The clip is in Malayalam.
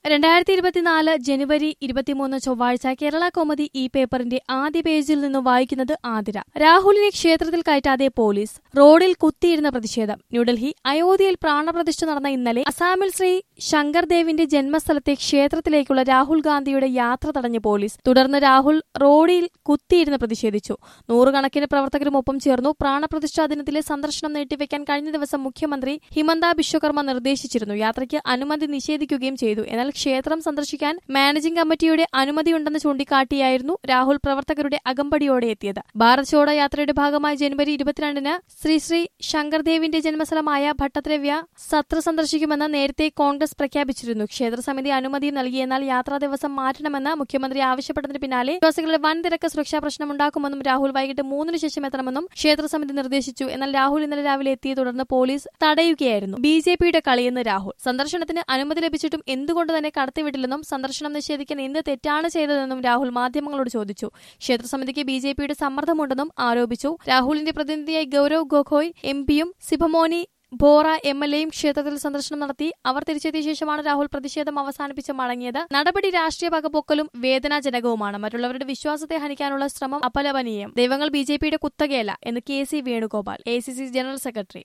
രണ്ടായിരത്തി ഇരുപത്തിനാല് ജനുവരി ഇരുപത്തിമൂന്ന് ചൊവ്വാഴ്ച കേരള കോമതി ഈ പേപ്പറിന്റെ ആദ്യ പേജിൽ നിന്ന് വായിക്കുന്നത് ആതിര രാഹുലിനെ ക്ഷേത്രത്തിൽ കയറ്റാതെ പോലീസ് റോഡിൽ കുത്തിയിരുന്ന പ്രതിഷേധം ന്യൂഡൽഹി അയോധ്യയിൽ പ്രാണപ്രതിഷ്ഠ നടന്ന ഇന്നലെ അസാമിൽ ശ്രീ ശങ്കർ ദേവിന്റെ ജന്മസ്ഥലത്തെ ക്ഷേത്രത്തിലേക്കുള്ള രാഹുൽ ഗാന്ധിയുടെ യാത്ര തടഞ്ഞ പോലീസ് തുടർന്ന് രാഹുൽ റോഡിൽ കുത്തിയിരുന്ന് പ്രതിഷേധിച്ചു നൂറുകണക്കിന് പ്രവർത്തകരും ഒപ്പം ചേർന്നു പ്രാണപ്രതിഷ്ഠാ ദിനത്തിലെ സന്ദർശനം നീട്ടിവെക്കാൻ കഴിഞ്ഞ ദിവസം മുഖ്യമന്ത്രി ഹിമന്ത ബിശ്വകർമ്മ നിർദ്ദേശിച്ചിരുന്നു യാത്രയ്ക്ക് അനുമതി നിഷേധിക്കുകയും ചെയ്തു എന്നാൽ ക്ഷേത്രം സന്ദർശിക്കാൻ മാനേജിംഗ് കമ്മിറ്റിയുടെ അനുമതിയുണ്ടെന്ന് ചൂണ്ടിക്കാട്ടിയായിരുന്നു രാഹുൽ പ്രവർത്തകരുടെ അകമ്പടിയോടെ എത്തിയത് ഭാരത് ചോഡോ യാത്രയുടെ ഭാഗമായി ജനുവരി ഇരുപത്തിരണ്ടിന് ശ്രീ ശ്രീ ശങ്കർദേവിന്റെ ജന്മസ്ഥലമായ ഭട്ടദ്രവ്യ സത്ര സന്ദർശിക്കുമെന്ന് നേരത്തെ കോൺഗ്രസ് പ്രഖ്യാപിച്ചിരുന്നു ക്ഷേത്ര സമിതി അനുമതി നൽകി എന്നാൽ യാത്രാ ദിവസം മാറ്റണമെന്ന് മുഖ്യമന്ത്രി ആവശ്യപ്പെട്ടതിന് പിന്നാലെ വിശ്വാസികളുടെ വൻ തിരക്ക് സുരക്ഷാ പ്രശ്നമുണ്ടാക്കുമെന്നും രാഹുൽ വൈകിട്ട് മൂന്നിന് ശേഷം എത്തണമെന്നും ക്ഷേത്ര സമിതി നിർദ്ദേശിച്ചു എന്നാൽ രാഹുൽ ഇന്നലെ രാവിലെ എത്തിയെ തുടർന്ന് പോലീസ് തടയുകയായിരുന്നു ബി ജെ പിയുടെ കളിയെന്ന് രാഹുൽ സന്ദർശനത്തിന് അനുമതി ലഭിച്ചിട്ടും എന്തുകൊണ്ട് തന്നെ കടത്തിവിട്ടില്ലെന്നും സന്ദർശനം നിഷേധിക്കാൻ എന്ത് തെറ്റാണ് ചെയ്തതെന്നും രാഹുൽ മാധ്യമങ്ങളോട് ചോദിച്ചു ക്ഷേത്ര സമിതിക്ക് ബി ജെ പിയുടെ സമ്മർദ്ദമുണ്ടെന്നും ആരോപിച്ചു രാഹുലിന്റെ പ്രതിനിധിയായി ഗൌരവ് ഗൊഗോയ് എം പിയും സിഭമോനി ബോറ എം എൽ എയും ക്ഷേത്രത്തിൽ സന്ദർശനം നടത്തി അവർ തിരിച്ചെത്തിയ ശേഷമാണ് രാഹുൽ പ്രതിഷേധം അവസാനിപ്പിച്ച് മടങ്ങിയത് നടപടി രാഷ്ട്രീയ പകപോക്കലും വേദനാജനകവുമാണ് മറ്റുള്ളവരുടെ വിശ്വാസത്തെ ഹനിക്കാനുള്ള ശ്രമം അപലപനീയം ദൈവങ്ങൾ ബി ജെ പിയുടെ കുത്തകയല്ല എന്ന് K C Venugopal A C C general secretary